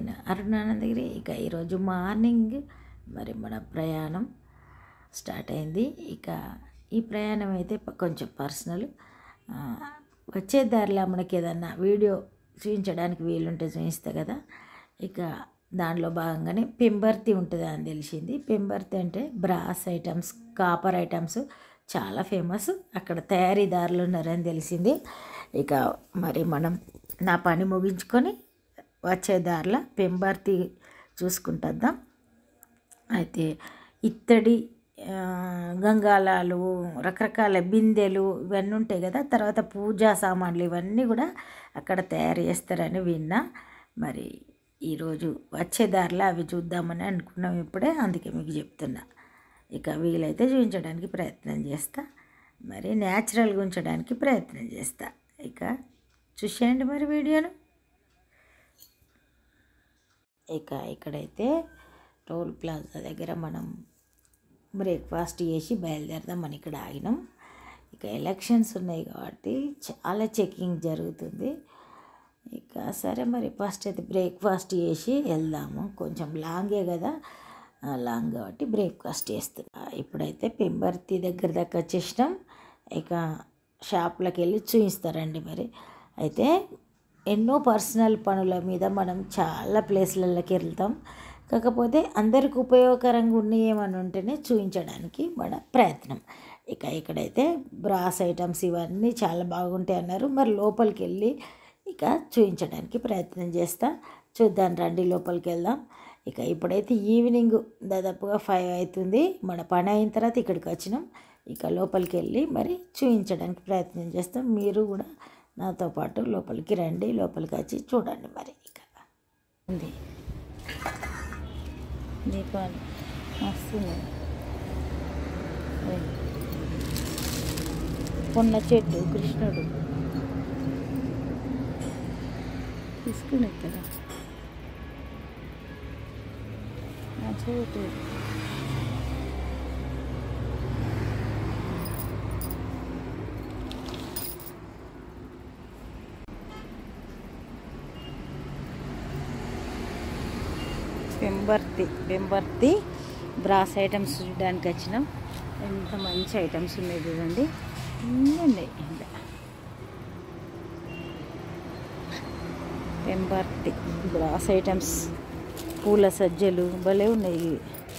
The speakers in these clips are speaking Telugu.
నేను అరుణానందగిరి ఇక ఈరోజు మార్నింగ్ మరి మన ప్రయాణం స్టార్ట్ అయింది ఇక ఈ ప్రయాణం అయితే ప- కొంచెం పర్సనల్ ఆ, వచ్చే దారిలో మనకి ఏదన్నా వీడియో చూపించడానికి వీలుంటే చూపిస్తా కదా ఇక దానిలో భాగంగానే పెంబర్తి ఉంటుంది అని తెలిసింది పెంబర్తి అంటే బ్రాస్ ఐటమ్స్ కాపర్ ఐటమ్స్ చాలా ఫేమస్ అక్కడ తయారీదారులు ఉన్నారని తెలిసింది ఇక మరి మనం నా పని ముగించుకొని వచ్చే దారిలో పెంబర్తి చూసుకుంటుందాం అయితే ఇత్తడి ఆ, గంగాలాలు రకరకాల బిందెలు ఇవన్నీ ఉంటాయి కదా తర్వాత పూజా సామాన్లు ఇవన్నీ కూడా అక్కడ తయారు చేస్తారని విన్నా మరి ఈరోజు వచ్చే దారిలో అవి చూద్దామని అనుకున్నాం ఇప్పుడే అందుకే మీకు చెప్తున్నా ఇక వీలైతే చూపించడానికి ప్రయత్నం చేస్తా మరి న్యాచురల్గా ఉంచడానికి ప్రయత్నం చేస్తా ఇక చూసేయండి మరి వీడియోను ఇక ఇక్కడైతే టోల్ ప్లాజా దగ్గర మనం బ్రేక్ఫాస్ట్ చేసి బయలుదేరదామని ఇక్కడ ఆగినాం ఇక ఎలక్షన్స్ ఉన్నాయి కాబట్టి చాలా చెకింగ్ జరుగుతుంది ఇక సరే మరి ఫస్ట్ అయితే బ్రేక్ఫాస్ట్ చేసి వెళ్దాము కొంచెం లాంగే కదా ఆ, లాంగ్ కాబట్టి బ్రేక్ఫాస్ట్ చేస్తున్నా ఇప్పుడైతే పెంబర్తి దగ్గర దాకా వచ్చేసినాం ఇక షాప్లోకి వెళ్ళి చూపిస్తారండి మరి అయితే ఎన్నో పర్సనల్ పనుల మీద మనం చాలా ప్లేస్లలోకి వెళ్తాం కాకపోతే అందరికి ఉపయోగకరంగా ఉన్నాయి ఏమని ఉంటేనే చూపించడానికి మన ప్రయత్నం ఇక ఇక్కడైతే బ్రాస్ ఐటమ్స్ ఇవన్నీ చాలా బాగుంటాయి అన్నారు మరి లోపలికి వెళ్ళి ఇక చూపించడానికి ప్రయత్నం చేస్తా చూద్దాం రండి లోపలికి వెళ్దాం ఇక ఇప్పుడైతే ఈవినింగ్ దాదాపుగా ఫైవ్ అవుతుంది మన పని అయిన తర్వాత ఇక్కడికి వచ్చినాం ఇక లోపలికి వెళ్ళి మరి చూపించడానికి ప్రయత్నం చేస్తాం మీరు కూడా నాతో పాటు లోపలికి రండి లోపలికి వచ్చి చూడండి మరి ఇక ఉంది దీపాలు వస్తుంది పొన్న చెట్టు కృష్ణుడు తీసుకుని కదా చెట్టు పెంబర్తి పెంబర్తి బ్రాస్ ఐటమ్స్ చూడడానికి వచ్చినాం ఎంత మంచి ఐటమ్స్ ఉన్నాయి చూడండి అన్నీ ఉన్నాయి ఇంకా పెంబర్తి బ్రాస్ ఐటమ్స్ పూల సజ్జలు భలే ఉన్నాయి ఇవి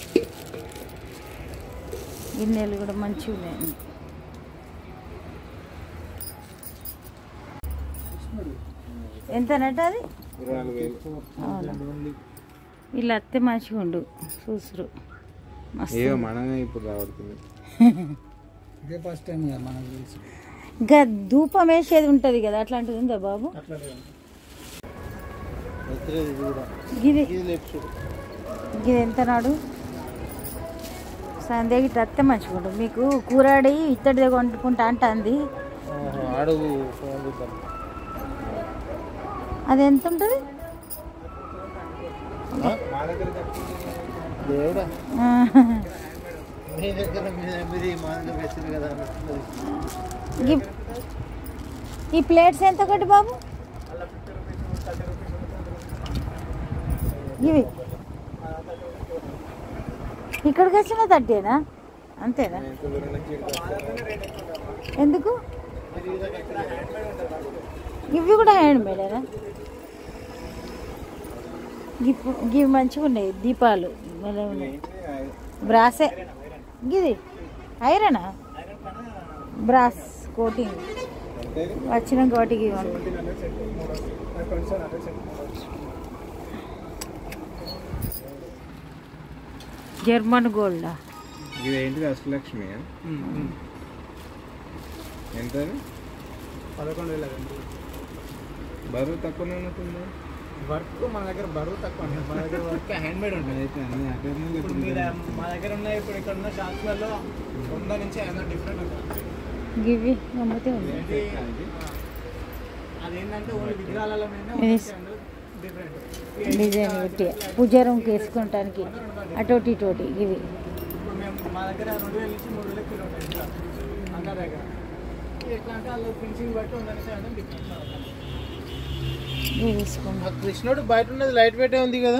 గిన్నెలు కూడా మంచిగా ఉన్నాయి ఎంతనట అది ఇరవై నాలుగు వేలు అవునా వీళ్ళు అత్తే మంచిగా ఉండు చూసురు మస్తు ఏదో మనమే ఇప్పుడు రాబడుతుంది ఇదే ఫస్ట్ టైం కదా మనకు తెలుసు ఇంకా ధూపం వేసేది ఉంటుంది కదా అట్లాంటిది ఉందా బాబు గిది గిది ఎంత నాడు సందే గిట్ట అత్తే మంచిగా ఉంటుంది మీకు కూరాడి ఇత్తడిదే వండుకుంటా అంటుంది అడుగు ఫోన్ చూద్దాం అది ఎంత ఉంటుంది మా దగ్గర దేవుడా మీ దగ్గర మీది మా దగ్గర వేసింది కదా గి- ఈ ప్లేట్స్ ఎంత ఒకటి బాబు ఇవి ఇక్కడికి వచ్చిన థర్టీనా అంతేనా ఎందుకు ఇవి కూడా హ్యాండ్ మేడేనా గిప్పు- గివి మంచిగా ఉన్నాయి దీపాలు భలే ఉన్నాయి బ్రాసే గిది ఐరనా బ్రాస్ కోటింగ్ వచ్చినాక వాటికి ఇవ్వండి. జర్మన్ గోల్డా ఇది ఏంటిది అష్టలక్ష్మి ఎంత అది? పదకొండు వేల బరువు తక్కువనే ఉన్నట్టుంది వర్క్ మన దగ్గర బరువు తక్కువ ఉంటుంది మన దగ్గర వర్క్ హ్యాండ్ మేడ్ ఉంటుంది అయితే అన్ని అక్కడనే ఇప్పుడు మీద మా దగ్గర ఉన్న ఇప్పుడు ఇక్కడ ఉన్న షాప్స్లలో వంద నుంచి ఐదు వందలు డిఫరెంట్ ఉంటుంది గివి నమ్మతే ఉంది ఇది అదేంటంటే ఓన్లీ విగ్రహాల మీద ఇది డిఫరెంట్ డిజైన్ పెట్టి పూజారంకి వేసుకోవటానికి అటోటి ఇటోటి ఇవి ఇప్పుడు మేము మా దగ్గర రెండు వేల నుంచి మూడు వేల కిలో ఉంటాయి విగ్రహాలు. అందరి దగ్గర ఇది ఎట్లా అంటే వాళ్ళు ఫినిషింగ్ బట్టి వంద నుంచి ఐదు వందలు డిఫరెంట్ ఇవి తీసుకుందాం ఆ కృష్ణుడు బయట ఉన్నది లైట్ వెయిట్ ఉంది కదా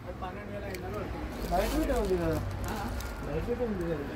లైట్ వెయిట్ ఉంది కదా లైట్ వెయిట్ ఉంది కదా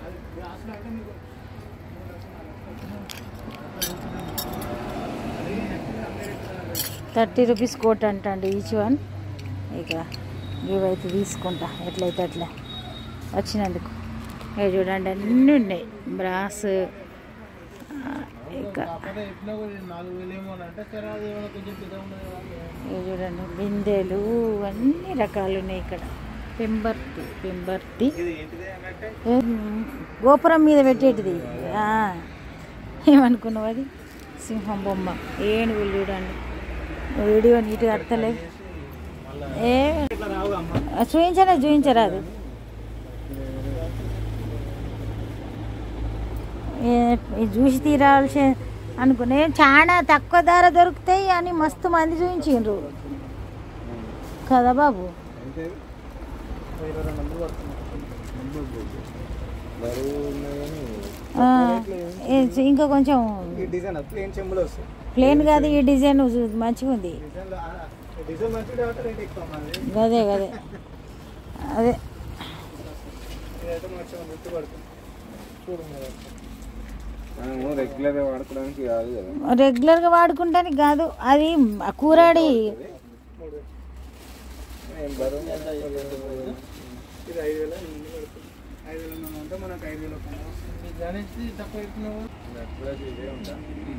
థర్టీ రూపీస్ కోట్ అంటండి ఈచ్ వన్ ఇక ఇవైతే తీసుకుంటా ఎట్లయితే అట్లా వచ్చినందుకు ఇక చూడండి అన్నీ ఉన్నాయి బ్రాస్ ఆ, ఇక కాకపోతే చెప్పినా కూడా ఇది నాలుగు వేలు ఏమో అని అంటే సరే అది ఏమైనా కొంచెం పెద్ద ఉన్నది కదా ఇక చూడండి బిందెలు అన్ని రకాలు ఉన్నాయి ఇక్కడ పెంబర్తి పెంబర్తి ఇది ఏంటిది అన్నట్టే ఏం, గోపురం మీద పెట్టేటిది ఆ, ఏమనుకున్నావు అది సింహం బొమ్మ ఏనుగులు చూడండి వీడియో నీట్గా అర్థలేదు ఏ ఇట్లా రావు అమ్మ చూపించరా చూపించరాదు ఏ- ఇది చూసి తీరాల్సి అనుకునే చాలా తక్కువ ధర దొరుకుతాయి అని మస్తు మంది చూపించిండ్రు కదా బాబు అంటే ఇరవై రెండు వందలు పడుతుంది బరువు ఉన్నాయి కానీ ఆ, ఏ- ఇంకా కొంచెం ఈ డిజైన్ ప్లేన్ చెంబులు వస్తాయి ప్లేన్ కాదు ఈ డిజైన్ చూ- మంచిగా ఉంది డిజైన్ డిజైన్ మంచిగా కాబట్టి రేట్ ఎక్కువ మాది గదే గదే అదే ఇదైతే మంచిగా గుర్తు పడుతుంది చూడు మరి మనము రెగ్యులర్గా వాడుకోవడానికి కాదు కదా రెగ్యులర్గా వాడుకుంటానికి కాదు అది కూరాడి మూడు వేలు. నేను బరువు ఇది ఐదు వేల ఎనిమిది పడుతుంది ఐదు వేల ఎనిమిది అంటే మనకు ఐదు వేల పైన వస్తుంది. ఈ గణేష్ తక్కువ అవుతున్నావు ఇదే ఉంటా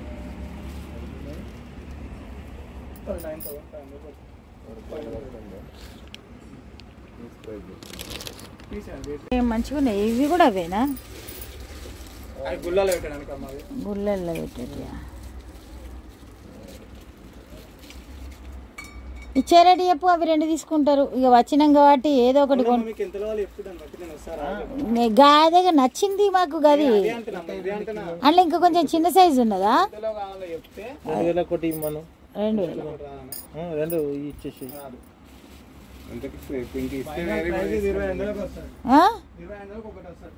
నైన్ థౌసండ్ ఫైవ్ హండ్రెడ్ పడుతుంది ఏం మంచిగా ఉన్నాయి ఇవి కూడా అవేనా అది గుల్లాలో పెట్టడానికి అమ్మ అది గుళ్ళల్లో పెట్టేటి ఇచ్చారేటి చెప్పు అవి రెండు తీసుకుంటారు ఇక వచ్చినాం కాబట్టి ఏదో ఒకటి కొను మీకు ఎంత కావాలి చెప్తాను బట్టి నేను వస్తారా గాదగా నచ్చింది మాకు గది ఇది అంటున్నా ఇది అంటున్నా అందులో ఇంకా కొంచెం చిన్న సైజు ఉన్నదా ఎంతలో కావాలో చెప్తే రెండు వేల ఒకటి ఇమ్మను రెండు వేలు రెండు ఇచ్చేసి అంతకి పింక్ ఇస్తే ప్రైస్ ఇది ఇరవై ఎనిమిదిలోకి వస్తుంది ఆ? ఇరవై ఎనిమిదిలోకి ఒకటి వస్తుంది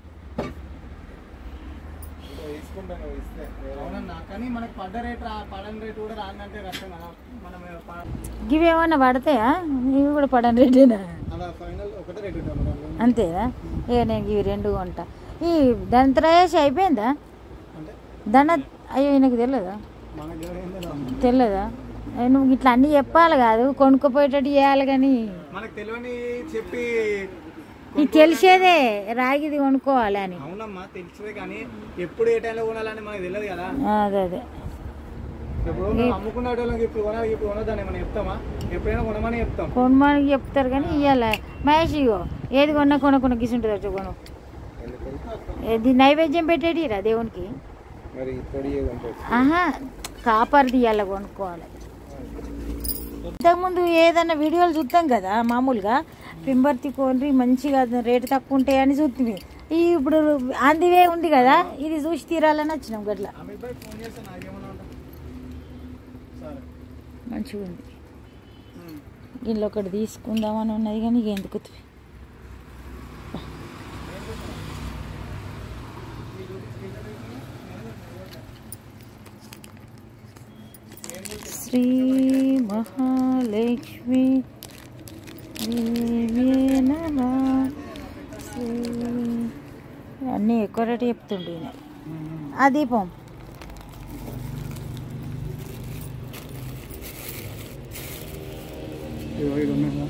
తీసుకుంటాను ఇస్తే అవునన్నా కానీ మనకి పడ్డ రేట్ రా పడని రేట్ కూడా రాదంటే కష్టం కదా మనం ప- ఇవి ఏమన్నా పడతాయా ఇవి కూడా పడని రేటేనా అలా ఫైనల్ ఒకటే రేట్ ఉంటాం అంతేనా ఇక నేను ఇవి రెండు కొంటా ఈ దంత్రయేసి అయిపోయిందా అంటే దండ అయ్యో నాకు తెలియదా మనకి ఎవరైందో తెలియదా ఏ, నువ్వు ఇట్లా అన్నీ చెప్పాలి కాదు కొనుక్కోపోయేటట్టు చేయాలి కానీ మనకు తెలియని చెప్పి ఇది తెలిసేదే రాగిది కొనుక్కోవాలి అని అవునమ్మా తెలిసిందే కానీ ఎప్పుడు ఏ టైంలో కొనాలని మనకు తెలియదు కదా అదే అదే ఇప్పుడు మనం అమ్ముకునే వాళ్ళకి ఇప్పుడు కొనాలి ఇప్పుడు కొనొద్దని మనం చెప్తామా ఎప్పుడైనా కొనమని చెప్తాం కొనమని చెప్తారు కానీ ఇవ్వాలి మహేష్ ఇగో ఏది కొన్నా కొనకుండా గిసుంటుంది అటు కొను ఇది నైవేద్యం పెట్టేటి రా దేవునికి మరి పొడి కొంచెం ఆహా కాపర్ తీయాలి కొనుక్కోవాలి ఇంతకుముందు ఏదన్నా వీడియోలు చూస్తాం కదా మామూలుగా పింబర్తి కొని మంచిగా రేటు తక్కువ ఉంటాయని చూస్తుంది ఈ ఇప్పుడు అందివే ఉంది కదా ఇది చూసి తీరాలని వచ్చినాం గట్ల అమిత్ భాయ్ ఫోన్ చేస్తాను నాకేమన్నా ఉంటా సరే మంచిగా ఉంది దీనిలో ఒకటి తీసుకుందామని ఉన్నది కానీ ఇక ఎందుకు తీ- శ్రీ మహాలక్ష్మి దేవే నమః. శ్రీ అన్నీ ఎక్కువ రేటు చెప్తుండే ఈయన. ఆ దీపం ఇదిగో ఇది ఉన్నాయి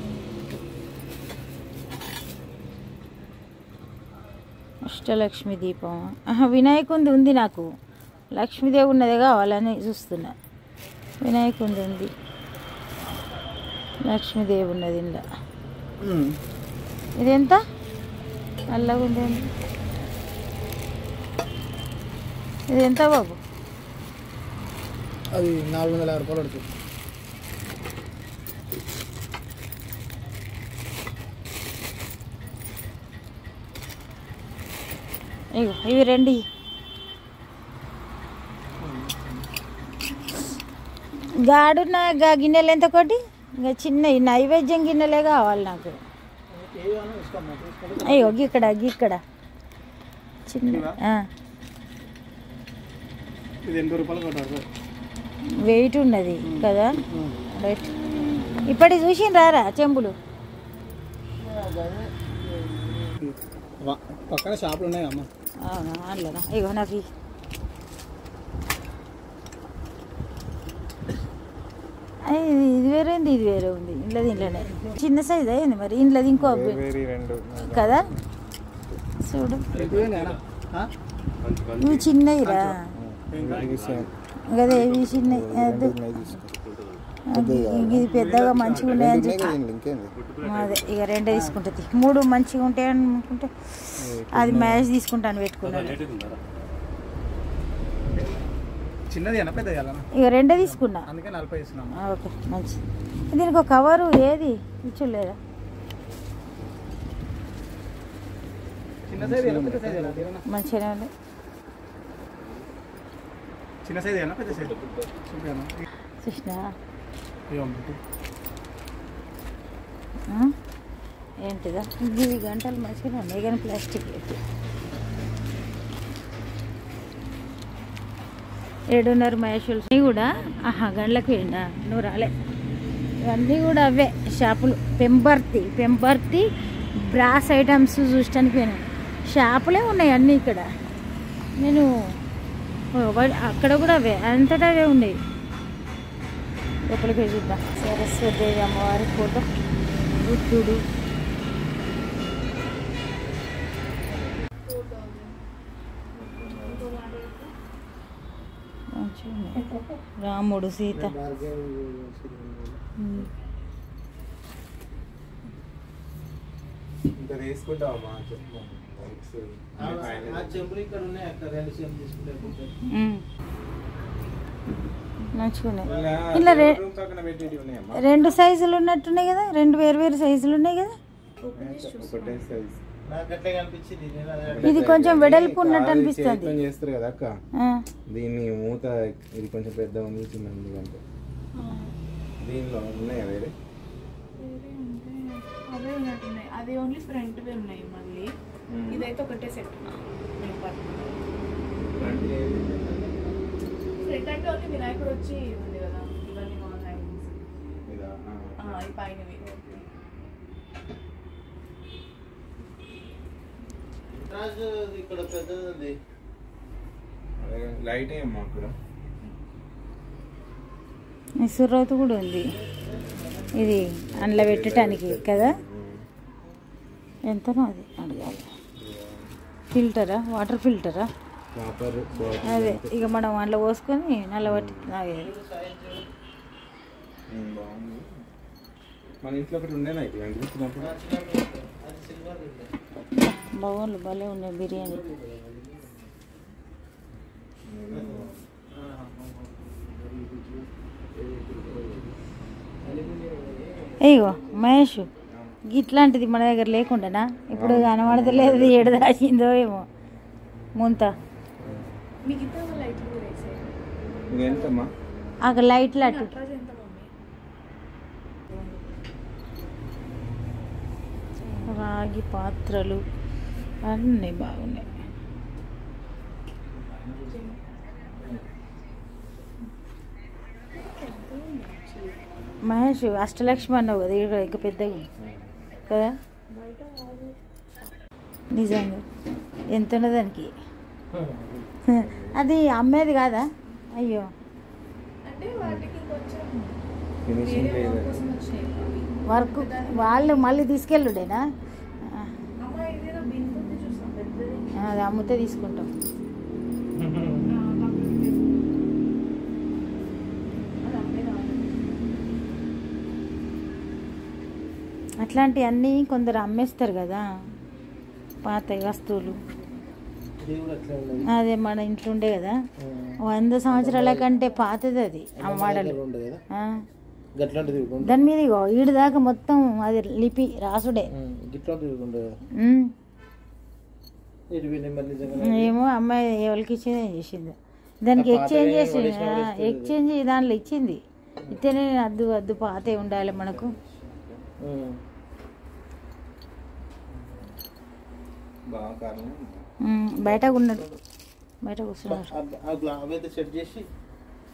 అష్టలక్ష్మి దీపం ఆహా, వినాయకుంది ఉంది నాకు లక్ష్మీదేవి ఉన్నదే కావాలని చూస్తున్నా వినాయకుంది ఉంది లక్ష్మీదేవి ఉన్నది ఇంట్లో ఇది ఎంత నల్లగా ఉంది ఏంది? ఇది ఎంత బాబు అది నాలుగు వందల యాభై రూపాయలు పడుతుంది ఇగో ఇవి రెండు ఇయ్యి. గాడున్న గా గిన్నెలు ఎంత ఒకటి ఇంకా చిన్న ఈ నైవేద్యం గిన్నెలే కావాలి నాకు ఏదైనా ఇష్టం తీసుకుంటే అయ్యో గిక్కడ గిక్కడ చిన్న ఆ. ఇది ఎనభై రూపాయలు కొట్టారు వెయిట్ ఉన్నది కదా రైట్ ఇప్పటి చూసి రారా చెంబులు వా- పక్కన షాపులు ఉన్నాయి అమ్మ అవునా అట్లనా ఇగో నాకు ఇ- అయ్, ఇది ఇది వేరే ఉంది ఇది వేరే ఉంది ఇంట్లో దీంట్లోనే చిన్న సైజ్ అయింది మరి ఇంట్లో ఇంకో అబ్బి- వేరే రెండు కదా చూడు ఇటువేనా? ఆ? ఇవి చిన్నవిరా ఇది సేమ్ కదా ఇవి చిన్న అదే అది ఇది పెద్దగా మంచిగా ఉన్నాయని చెప్పి ఇంకేంది అదే ఇక రెండే తీసుకుంటుంది మూడు మంచిగా ఉంటాయి అనుకుంటే అది మ్యాచ్ తీసుకుంటాను పెట్టుకున్నాను చిన్నది అన్న పెద్దది అలా ఇక రెండే తీసుకున్నా అందుకే నలభై ఇస్తున్నాం ఆ, ఓకే మంచి దీనికి ఒక కవరు ఏది ఇచ్చలేదా చిన్న సైజ్ ఎలా పెద్ద సైజ్ ఎలా తీరనా? మంచిగానే ఉంది చిన్న సైజ్ ఎలా పెద్ద సైజ్ చూపియనా? చూసినా ఇదిగో అమ్మ, ఇటు. ఆ? ఏంటిదా ఇవి గంటలు మంచిగానే ఉన్నాయి కానీ ప్లాస్టిక్ పెట్టి ఏడున్నర మహేశ్వరులు ఇవి కూడా ఆహా గంటలకు పోయిందా నువ్వు రాలే ఇవన్నీ కూడా అవే షాపులు పెంబర్తి పెంబర్తి బ్రాస్ ఐటమ్స్ చూడటానికి పోయినా షాపులే ఉన్నాయి అన్నీ ఇక్కడ నేను ఓ, వా- అక్కడ కూడా అవే అంతటా అవే ఉన్నాయి లోపలికి పోయి చూద్దాం సరస్వతి అమ్మవారి ఫోటో బుద్ధుడు మంచిగా ఉన్నాయి. రాముడు సీత ఉమ్. ఇంకా తీసుకుంటావమ్మా చెప్పు ఆ చెంబులు ఇక్కడ ఉన్నాయి అక్కడ రెండు చెంబులు తీసుకుంటే ఉమ్. మంచిగా ఉన్నాయి ఇలా రె రూమ్ పక్కన పెట్టేటి ఉన్నాయమ్మా రెండు సైజులు ఉన్నట్టున్నాయి కదా రెండు వేరు వేరు సైజులు ఉన్నాయి కదా ఒకటే సైజ్ నాకు అట్లే కనిపించింది నేను అదే ఇది కొంచెం వెడల్పు ఉన్నట్టు అనిపిస్తుంది చేతితో చేస్తారు కదా అక్క ఆ, దీన్ని మూత ఇది కొంచెం పెద్ద ఉంది చిన్న ఉంది అంటే దీనిలో ఉన్నాయి కదా వేరే అవే ఉన్నట్టున్నాయి అది ఓన్లీ ఫ్రంట్ వే ఉన్నాయి మళ్ళీ ఇదైతే ఒకటే సెట్ అంటే ఏది? ఫ్రంట్ అంటే ఓన్లీ వినాయకుడు వచ్చి ఉంది కదా ఇవన్నీ నాన్ హ్యాంగింగ్స్ ఇదా? ఆ. ఈ పైనవి రాజు ఇక్కడ పెద్దది ఉంది అదే లైట్ ఏమమ్మా అక్కడ ఈ సుర్రవతి కూడా ఉంది ఇది అందులో పెట్టడానికి కదా ఎంతనో అది అడగాలి ఫిల్టరా వాటర్ ఫిల్టరా కాపర్ అదే ఇక మనం అందులో పోసుకొని నల్లబట్టి తాగేది బాగుంది మన ఇంట్లో ఒకటి ఉండేనా ఇది అనిపించినప్పుడు అది సిల్వర్ ఉంది బాగుంది భలే ఉన్నాయి బిర్యానీ ఇగో మహేష్ ఇట్లాంటిది మన దగ్గర లేకుండానా ఇప్పుడు కనబడతలేదు ఏడు దాచిందో ఏమో ముంత మిగతా లైట్లు కూడా వేసాయి ఇది ఎంతమ్మా అక్కడ లైట్లు అటు నటరాజ్ ఎంత మమ్మీ రాగి పాత్రలు అన్నీ బాగున్నాయి మహేష్ అష్టలక్ష్మి అన్నావు కదా ఇక్కడ ఇంకా పెద్దగా ఉంది. కదా నిజంగా ఎంత ఉన్నది దానికి అది అమ్మేది కాదా అయ్యో అంటే వాటికి కొంచెం ఫినిషింగ్ వేరే లేదు వర్క్ కోసం వచ్చినాయి అవి. వర్క్ వాళ్ళు మళ్ళీ తీసుకెళ్ళుడేనా అమ్మ ఇదేదో బిందు ఉంది చూసాం పెద్దది అది అమ్మితే తీసుకుంటాం ఆ, కంప్యూటర్ బిందు. అది అమ్మే కావాలి అట్లాంటివి అన్నీ కొందరు అమ్మేస్తారు కదా పాత వస్తువులు దేవుడు అట్లా ఉన్నది అదే మన ఇంట్లో ఉండే కదా వంద సంవత్సరాల కంటే పాతది అది ఆ మోడల్ ఉండే కదా ఆ. గట్లాంటిది ఉండే దాని మీద ఇగో ఈడు దాకా మొత్తం అది లిపి రాసుడే గిట్లాంటిది ఉండే కదా ఉమ్. ఇటు వీళ్ళు మరి నిజంగా ఏమో అమ్మాయి ఎవరికి ఇచ్చింది ఏం చేసింది దానికి ఆ పాతవి ఎక్స్చేంజ్ చేసి పడేసిన వాళ్ళు ఇస్తుంది. ఎక్స్చేంజ్ దాంట్లో ఇచ్చింది ఇతనే అద్దు అద్దు పాతే ఉండాలి మనకు బాగా కారణం ఉమ్, బయట ఉన్నాడు బయట కూర్చున్నాడు అవైతే సెట్ చేసి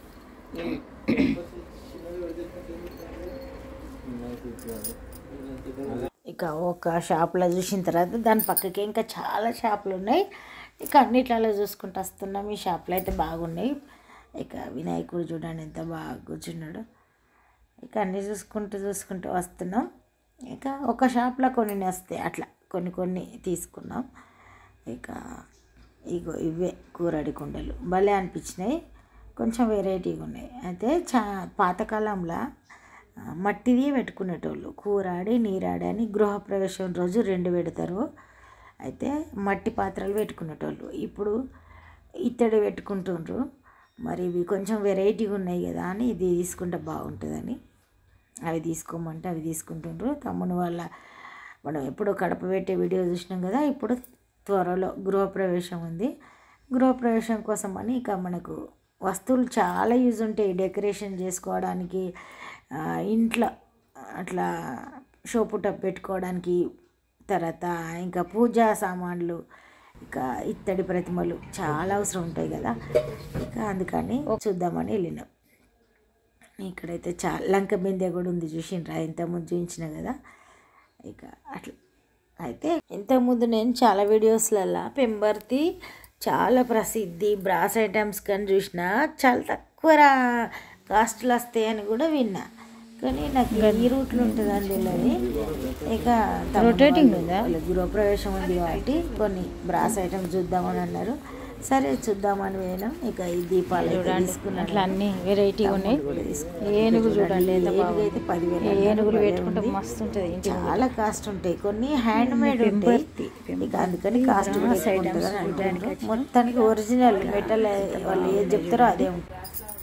ఇక ఒక షాప్లో చూసిన తర్వాత దాని పక్కకి ఇంకా చాలా షాపులు ఉన్నాయి ఇక అన్నిట్లలో చూసుకుంటూ వస్తున్నాం ఈ షాపులు అయితే బాగున్నాయి ఇక వినాయకుడు చూడండి ఎంత బాగా కూర్చున్నాడు ఇక అన్నీ చూసుకుంటూ చూసుకుంటూ వస్తున్నాం ఇక ఒక షాప్లో కొన్ని వస్తాయి అట్లా కొన్ని కొన్ని తీసుకున్నాం ఇక ఇగో ఇవే కూరడి కుండలు భలే అనిపించినాయి కొంచెం వెరైటీగా ఉన్నాయి అయితే చా పాతకాలంలో ఆ, మట్టిది పెట్టుకునేటోళ్ళు కూరాడి నీరాడి అని గృహప్రవేశం రోజు రెండు పెడతారు అయితే మట్టి పాత్రలు పెట్టుకునేటోళ్ళు ఇప్పుడు ఇత్తడి పెట్టుకుంటుండ్రు మరి ఇవి కొంచెం వెరైటీగా ఉన్నాయి కదా అని ఇది తీసుకుంటే బాగుంటుందని అవి తీసుకోమంటే అవి తీసుకుంటుండ్రు తమ్ముని వాళ్ళ మనం ఎప్పుడో కడప పెట్టే వీడియో చూసినాం కదా ఇప్పుడు త్వరలో గృహప్రవేశం ఉంది గృహప్రవేశం కోసం అని ఇక మనకు వస్తువులు చాలా యూజ్ ఉంటాయి డెకరేషన్ చేసుకోవడానికి ఆ, ఇంట్లో అట్లా షోపుట పెట్టుకోవడానికి తర్వాత ఇంకా పూజా సామాన్లు ఇక ఇత్తడి ప్రతిమలు చాలా అవసరం ఉంటాయి కదా ఇక అందుకని చూద్దామని వెళ్ళినాం ఇక్కడైతే చా లంక బిందె కూడా ఉంది చూసిండ్రా ఇంతకుముందు చూపించిన కదా ఇక అట్లా అయితే ఇంతకుముందు నేను చాలా వీడియోస్లలో పెంబర్తి చాలా ప్రసిద్ధి బ్రాస్ ఐటమ్స్ కానీ చూసిన చాలా తక్కువ రా కాస్ట్లు వస్తాయని కూడా విన్నా కానీ నాకు ఈ రూట్లో ఉంటుందని తెలియదు ఇక రొటేటింగ్ కదా గృహప్రవేశం ఉంది కాబట్టి కొన్ని బ్రాస్ ఐటమ్స్ చూద్దామని అన్నారు సరే చూద్దామని పోయినాం ఇక ఈ దీపాలు చూడండి అట్లా అన్ని వెరైటీగా ఉన్నాయి ఏనుగు చూడండి ఏనుగు అయితే పదివేలు ఏనుగులు పెట్టుకుంటే మస్తు ఉంటుంది చాలా కాస్ట్ ఉంటాయి కొన్ని హ్యాండ్ మేడ్ ఉంటాయి ఇక అందుకని కాస్ట్ కూడా ఎక్కువ ఉంటుందని అంటున్నారు. మొత్తానికి ఒరిజినల్ మెటల్ వాళ్ళు ఏది చెప్తారో అదే ఉంటుంది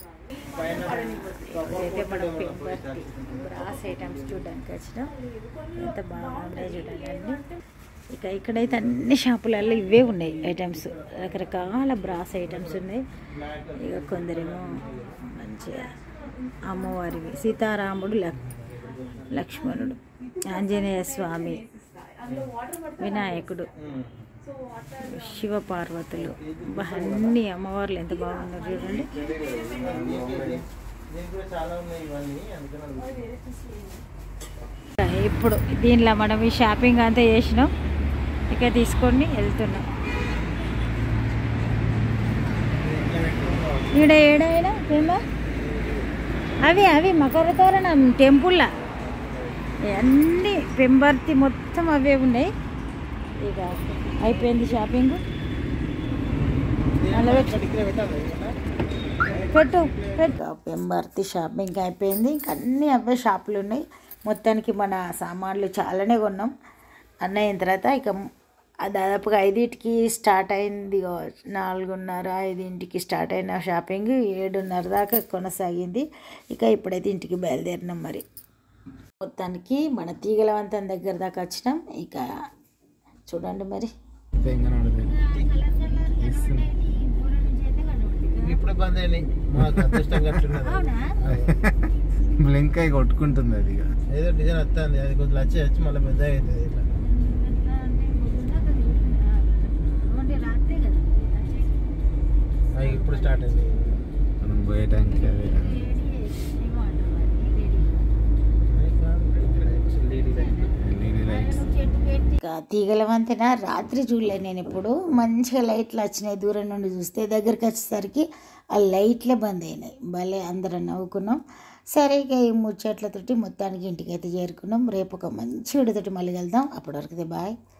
అయితే మనం పెంపర్తి బ్రాస్ ఐటమ్స్ చూడడానికి వచ్చినాం ఎంత బాగున్నాయి చూడండి అన్ని ఇక ఇక్కడైతే అన్ని షాపులలో ఇవే ఉన్నాయి ఐటమ్స్ రకరకాల బ్రాస్ ఐటమ్స్ ఉన్నాయి ఇక కొందరేమో మంచిగా అమ్మవారివి సీతారాముడు లక్ లక్ష్మణుడు ఆంజనేయ స్వామి వినాయకుడు శివ పార్వతులు బా, అన్ని అమ్మవార్లు ఎంత బాగున్నారు చూడండి దీంట్లో చాలా ఉన్నాయి ఇవన్నీ అందుకని ఇప్పుడు దీనిలో మనం ఈ షాపింగ్ అంతా చేసినాం ఇక తీసుకొని వెళ్తున్నాం ఈడ ఏడైనా ఏమో అవి అవి మకర తోరణం టెంపుల్లా అన్నీ పెంబర్తి మొత్తం అవే ఉన్నాయి ఇక అయిపోయింది షాపింగ్ అలా పెట్టు. ఇక్కడ పెట్టాలి పెట్టు పెట్టు పెంబర్తి షాపింగ్ అయిపోయింది ఇంకా అన్ని అవే షాపులు ఉన్నాయి మొత్తానికి మన సామాన్లు చాలానే కొన్నాం అన్న అయిన తర్వాత ఇక ఆ దాదాపుగా ఐదింటికి స్టార్ట్ అయింది కావచ్చు. నాలుగున్నర ఐదింటికి స్టార్ట్ అయిన షాపింగ్ ఏడున్నర దాకా కొనసాగింది ఇక ఇప్పుడైతే ఇంటికి బయలుదేరినాం మరి మొత్తానికి మన తీగలవంతం దగ్గర దాకా వచ్చినాం ఇక చూడండి మరి ఇప్పుడు బంద్ అయినాయి మాకు అదృష్టం కట్టున్నది బ్లింక్ అయి కొట్టుకుంటుంది అది ఇక ఏదో డిజైన్ వస్తుంది అది కొంచెం వచ్చి వచ్చి మళ్ళీ పెద్ద అవుతుంది ఇట్లా అవి ఇప్పుడు స్టార్ట్ అయింది మనం పోయే టైంకి అదే లేడీ లైట్ ఎల్ఈడి లైట్స్ ఇక తీగల వంతెన రాత్రి చూడలే నేను ఇప్పుడు మంచిగా లైట్లు వచ్చినాయి దూరం నుండి చూస్తే దగ్గరికి వచ్చేసరికి ఆ లైట్లే బంద్ అయినాయి భలే అందరం నవ్వుకున్నాం సరే ఇక ఈ ముచ్చట్లతోటి మొత్తానికి ఇంటికి అయితే చేరుకున్నాం రేపు ఒక మంచి విడతోటి మళ్ళీ వెళ్దాం అప్పటి వరకు బాయ్